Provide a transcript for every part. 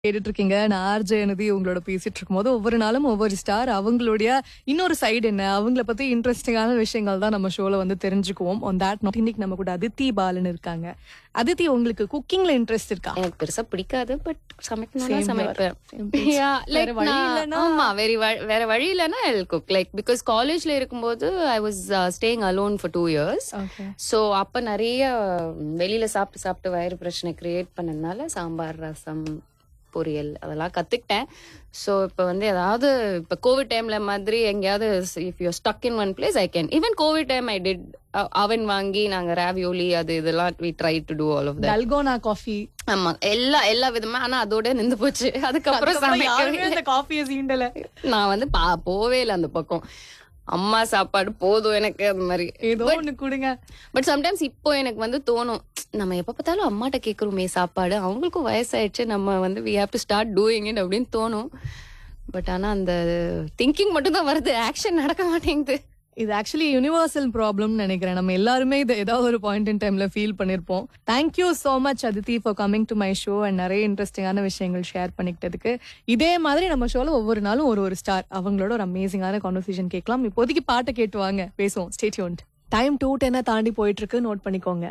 கேட்டுட்டு இருக்கீங்க நான் ஆர்ஜே எனதி உங்களோட பேசிட்டு இருக்கும்போது ஒவ்வொரு நாளும் ஒவ்வொரு ஸ்டார் அவங்களுடைய இன்னொரு சைடு என்ன அவங்கள பத்தி இன்ட்ரெஸ்டிங்கான விஷயங்கள் தான் நம்ம ஷோல வந்து தெரிஞ்சுக்குவோம் on that note இன்னைக்கு நம்ம கூட அதித்தி பாலன் இருக்காங்க அதித்தி உங்களுக்கு குக்கிங்ல இன்ட்ரெஸ்ட் இருக்கா எனக்கு பெருசா பிடிக்காது பட் சமைக்கணும்னா Same சமைப்பேன் Same piece. Yeah, வேற like வழி நான்- இல்லைன்னா- ஆமா வேற வழி- வேற வழி இல்லைன்னா ஐ குக் லைக் பிகாஸ் காலேஜ்ல இருக்கும்போது I was staying alone for two years okay so அப்ப நிறைய வெளியில சாப்பிட்டு சாப்பிட்டு வயிறு பிரச்சனை கிரியேட் பண்ணதுனால சாம்பார் ரசம் பொரியல் அதெல்லாம் கத்துக்கிட்டேன் ஸோ இப்போ வந்து ஏதாவது இப்போ கோவிட் டைம்ல மாதிரி எங்கேயாவது if you stuck in one place I can even Covid time I did oven வாங்கி நாங்க ராவியோலி அது இதெல்லாம் we try to do all of that dalgona coffee ஆமா எல்லா எல்லா விதமா ஆனா அதோட நின்று போச்சு அதுக்கப்புறம் சமைக்கவே அந்த காஃபியை சீண்டல நான் வந்து பா போவே இல்லை அந்த பக்கம் அம்மா சாப்பாடு போதும் எனக்கு அந்த மாதிரி ஏதோ ஒண்ணு கொடுங்க பட் சம்டைம்ஸ் இப்போ எனக்கு வந்து தோணும் நம்ம எப்ப பார்த்தாலும் அம்மாட்ட கேக்குறோமே சாப்பாடு அவங்களுக்கும் வயசாயிடுச்சு நம்ம வந்து we have to start doing it அப்படின்னு தோணும் பட் ஆனா அந்த திங்கிங் மட்டும் தான் வருது ஆக்ஷன் நடக்க மாட்டேங்குது இது ஆக்சுவலி யூனிவர்சல் ப்ராப்ளம் நினைக்கிறேன் நம்ம எல்லாருமே இது ஏதாவது ஒரு பாயிண்ட் இன் டைம்ல ஃபீல் பண்ணிருப்போம் thank you so much Aditi for coming to my show and நிறைய இன்ட்ரெஸ்டிங்கான விஷயங்கள் ஷேர் பண்ணிக்கிட்டதுக்கு இதே மாதிரி நம்ம ஷோல ஒவ்வொரு நாளும் ஒரு ஒரு ஸ்டார் அவங்களோட ஒரு அமேசிங்கான கான்வர்சேஷன் கேட்கலாம் இப்போதைக்கு பாட்டை கேட்டு வாங்க பேசுவோம் ஸ்டேட்யூன் டைம் டூ டென்னை தாண்டி போயிட்டு இருக்கு நோட் பண்ணிக்கோங்க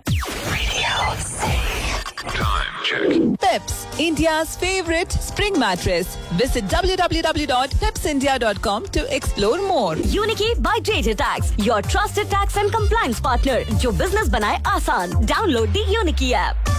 Peps, India's favorite spring mattress. Visit www.pepsindia.com to explore more. यूनिकी by JJ tax your trusted tax and compliance partner जो बिजनेस बनाए आसान डाउनलोड दी यूनिकी ऐप